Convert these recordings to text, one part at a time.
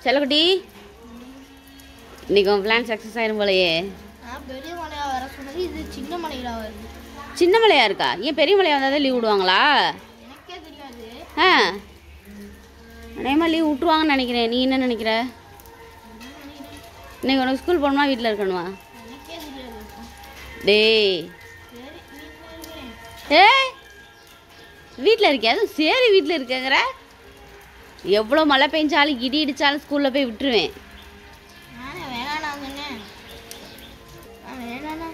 செல்லக்குட்டி இன்னைக்கு உன் பிளான் சக்ஸஸ் ஆயிரும் போலயே நான் பெரிய மலையா வர சொன்னது இது சின்ன மலையில வருது சின்ன மலையா இருக்கா ஏன் பெரிய மலையா வந்தால் தான் லீவ் விடுவாங்களா எனக்கே தெரியாது ஆ அநேகமாக லீவ் விட்டுருவாங்கன்னு நினைக்கிறேன் நீ என்ன நினைக்கிற இன்னைக்கு உனக்கு ஸ்கூல் போகணுமா வீட்டில் இருக்கணுமா எனக்கே தெரியாது டேய் சரி வீட்டில் இருக்கிறேன் ஏய் வீட்டில் இருக்கியா அதுவும் சரி வீட்டில் இருக்கேங்கிற எவ்வளோ மழை பெஞ்சாலும் இடி இடிச்சாலும் ஸ்கூலில் போய் விட்டுருவேன் நானே வேணாண்ணா சொன்னேன் நான் வேணாண்ணா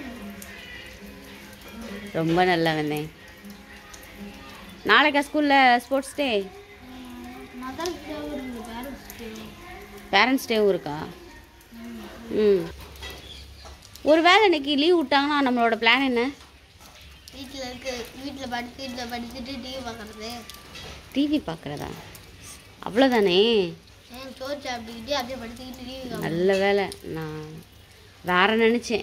ரொம்ப நல்லா வந்தேன் நாளைக்கா ஸ்கூலில் ஸ்போர்ட்ஸ் டே மதர்ஸ் டே இருக்கு பேரண்ட்ஸ் டே பேரண்ட்ஸ் டேவும் இருக்கா ம் ஒரு வேளை இன்னைக்கு லீவ் விட்டாங்கன்னா நம்மளோட பிளான் என்ன வீட்டில் இருக்கு வீட்டில் படுத்து வீட்டில் படுத்துட்டு டிவி பார்க்குறது டிவி பார்க்குறதா அவ்வளோதானே ஏன் சோறு சாப்பிட்டுக்கிட்டு அப்படியே படுத்துக்கிட்டு டிவி பார்க்குறது நல்ல வேலை நான் வேற நினச்சேன்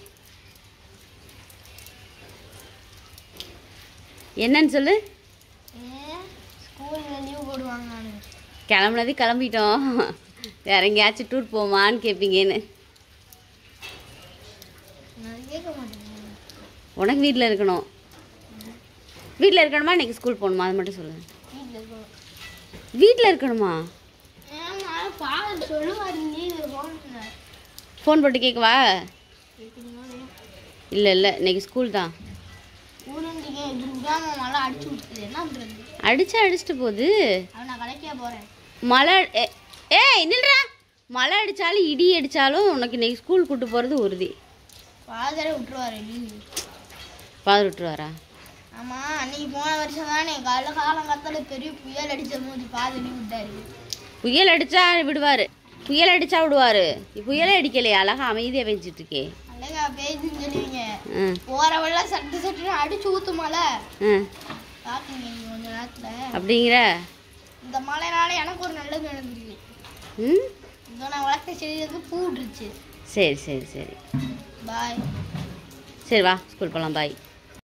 என்னன்னு சொல்லு ஏன் ஸ்கூலில் லீவ் போடுவாங்க நான் கிளம்புனது கிளம்பிட்டோம் வேற எங்கேயாச்சும் டூர் போமான்னு கேட்பீங்கன்னு நான் கேட்க மாட்டேன் உனக்கு வீட்டில் இருக்கணும் வீட்டில் இருக்கணுமா இன்னைக்கு ஸ்கூல் போகணுமா அது மட்டும் சொல்லு வீட்டில் இருக்கணும் வீட்டில் இருக்கணுமா ஏன்னா ஃபாதர் சொல்லுவார் லீவ் போகணுங்க ஃபோன் போட்டு கேட்கவா கேட்குறீங்களோ இல்லையோ இல்லை இல்லை இன்னைக்கு ஸ்கூல் தான் ஊருண்டிங்க இப்படி விடாம மழை அடிச்சு விட்டுது என்ன பண்ணுறது அடிச்சா அடிச்சிட்டு போகுது அவன் நான் கடைக்கே போகிறேன் மழை ஏ- ஏய் நில்றா மழை அடித்தாலும் இடி அடித்தாலும் உனக்கு இன்னைக்கு ஸ்கூல் கூட்டு போகிறது உறுதி ஃபாதரே விட்டுருவாரு லீவு ஃபாதர் விட்டுருவாரா ஆமாம் அன்னைக்கு போன வருஷம் தானே காலைல காலங்காத்தால பெரிய புயல் அடிச்ச போது ஃபாதர் லீவ் விட்டாரு புயல் அடித்தா விடுவார் புயல் அடித்தா விடுவார் புயலே அடிக்கலையே அழகா அமைதியாக பெஞ்சிட்டு இருக்கே அழகா பேசுன்னு சொல்லுவீங்க ம் போகிறவெல்லாம் சட்டு சட்டுன்னு அடிச்சு ஊத்து மழை ம் பார்க்குங்க நீங்க கொஞ்ச நேரத்தில் அப்படிங்கிற இந்த மழைனால எனக்கு ஒரு நல்லது நடந்துருக்கு ம் இதோ நான் வளர்த்த செடியிலேருந்து பூ விட்டுருச்சு சரி சரி சரி பாய் சரி வா ஸ்கூல் போகலாம் பாய்